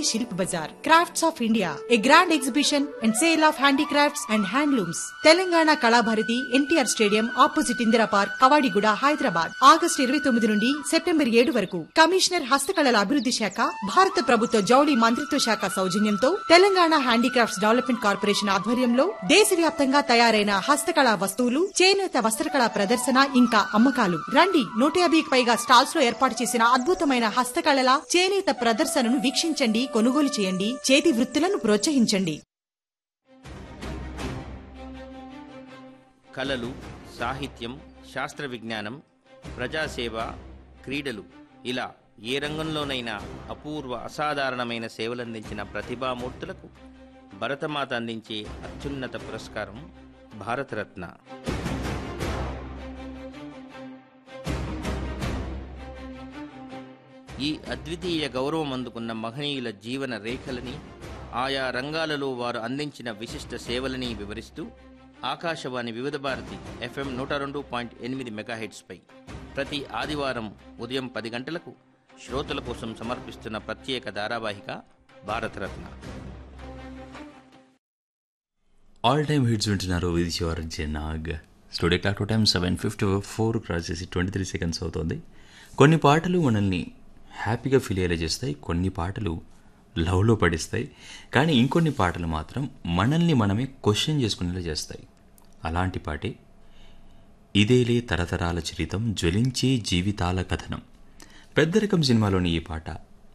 శిల్ప్ Bazaar crafts of India a grand exhibition and sale of handicrafts and handlooms Telangana Kalabharathi NTR stadium opposite Indira park Kavadiguda Hyderabad August ఇరవై తొమ్మిది నుండి September ఏడు వరకు commissioner హస్తకళల అభివృద్ధి శాఖ భారత ప్రభుత్వ జౌళి మంత్రిత్వ శాఖ సౌజన్యంతో తెలంగాణ హ్యాండీక్రాఫ్ట్స్ డెవలప్మెంట్ కార్పొరేషన్ ఆధ్వర్యంలో దేశవ్యాప్తంగా తయారైన హస్తకళా వస్తువులు చేనేత వస్త్రకళా ప్రదర్శన ఇంకా అమ్మకాలు రండి నూట యాభైకి పైగా స్టాల్స్ లో ఏర్పాటు చేసిన అద్భుతమైన హస్తకళల చేనేత ప్రదర్శనను వీక్షించండి కొనుగోలు చేయండి చేతి వృత్తులను ప్రోత్సహించండి కళలు సాహిత్యం శాస్త్ర విజ్ఞానం ప్రజాసేవ క్రీడలు ఇలా ఏ రంగంలోనైనా అపూర్వ అసాధారణమైన సేవలందించిన ప్రతిభామూర్తులకు భరతమాత అందించే అత్యున్నత పురస్కారం భారతరత్న ఈ అద్వితీయ గౌరవం అందుకున్న మహనీయుల జీవన రేఖలని ఆయా రంగాలలో వారు అందించిన విశిష్ట సేవలని వివరిస్తూ ఆకాశవాణి వివిధ భారతి ఎఫ్ఎం నూట రెండు పాయింట్ ఎనిమిది మెగాహెట్స్పై ప్రతి ఆదివారం ఉదయం పది గంటలకు శ్రోతల కోసం సమర్పిస్తున్న ప్రత్యేక ధారావాహిక భారతరత్న ఆల్ టైమ్ హిట్స్ వింటున్నారు విత్ యువర్ జనాగ్ studio clock time seven fifty four cross చేసి ట్వంటీ త్రీ సెకండ్స్ అవుతుంది కొన్ని పాటలు మనల్ని హ్యాపీగా ఫీల్ అయ్యేలా చేస్తాయి కొన్ని పాటలు లవ్లో పడిస్తాయి కానీ ఇంకొన్ని పాటలు మాత్రం మనల్ని మనమే క్వశ్చన్ చేసుకునేలా చేస్తాయి అలాంటి పాటే ఇదేలే తరతరాల చరితం జ్వలించే జీవితాల కథనం పెద్దరికం సినిమాలోని ఈ పాట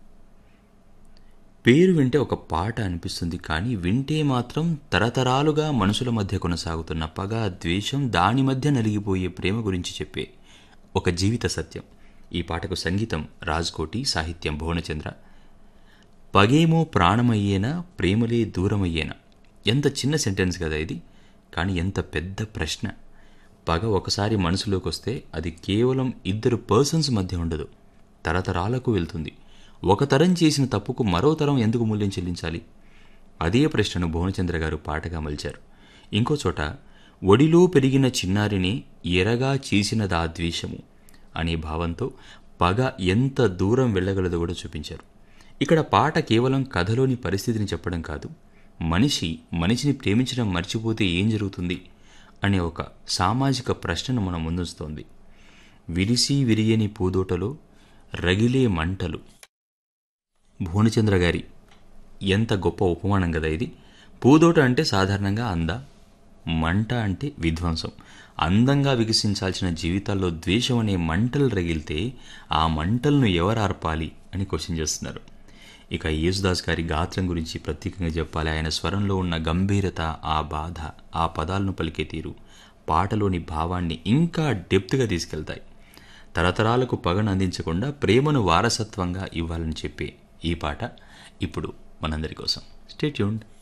పేరు వింటే ఒక పాట అనిపిస్తుంది కానీ వింటే మాత్రం తరతరాలుగా మనుషుల మధ్య కొనసాగుతున్న పగ ద్వేషం దాని మధ్య నలిగిపోయే ప్రేమ గురించి చెప్పే ఒక జీవిత సత్యం ఈ పాటకు సంగీతం రాజ్కోటి సాహిత్యం భువనచంద్ర పగేమో ప్రాణమయ్యేనా ప్రేమలే దూరమయ్యేనా ఎంత చిన్న సెంటెన్స్ కదా ఇది కానీ ఎంత పెద్ద ప్రశ్న పగ ఒకసారి మనసులోకి వస్తే అది కేవలం ఇద్దరు పర్సన్స్ మధ్య ఉండదు తరతరాలకు వెళ్తుంది ఒక తరం చేసిన తప్పుకు మరో తరం ఎందుకు మూల్యం చెల్లించాలి అదే ప్రశ్నను భువనచంద్ర గారు పాటగా మలిచారు ఇంకో చోట ఒడిలో పెరిగిన చిన్నారిని ఎరగా చేసినదా ద్వేషము అనే భావంతో పగ ఎంత దూరం వెళ్ళగలదో కూడా చూపించారు ఇక్కడ పాట కేవలం కథలోని పరిస్థితిని చెప్పడం కాదు మనిషి మనిషిని ప్రేమించడం మర్చిపోతే ఏం జరుగుతుంది అనే ఒక సామాజిక ప్రశ్నను మనం ముందుస్తోంది విరిసి విరియని పూదోటలో రగిలే మంటలు భువనచంద్ర గారి ఎంత గొప్ప ఉపమానం కదా ఇది పూదోట అంటే సాధారణంగా అంద మంట అంటే విధ్వంసం అందంగా వికసించాల్సిన జీవితాల్లో ద్వేషం అనే మంటలు రగిలితే ఆ మంటలను ఎవరు ఆర్పాలి అని క్వశ్చన్ చేస్తున్నారు ఇక యేసుదాస్ గారి గాత్రం గురించి ప్రత్యేకంగా చెప్పాలి ఆయన స్వరంలో ఉన్న గంభీరత ఆ బాధ ఆ పదాలను పలికే తీరు పాటలోని భావాన్ని ఇంకా డెప్త్గా తీసుకెళ్తాయి తరతరాలకు పగను అందించకుండా ప్రేమను వారసత్వంగా ఇవ్వాలని చెప్పే ఈ పాట ఇప్పుడు మనందరి కోసం స్టేట్యూండ్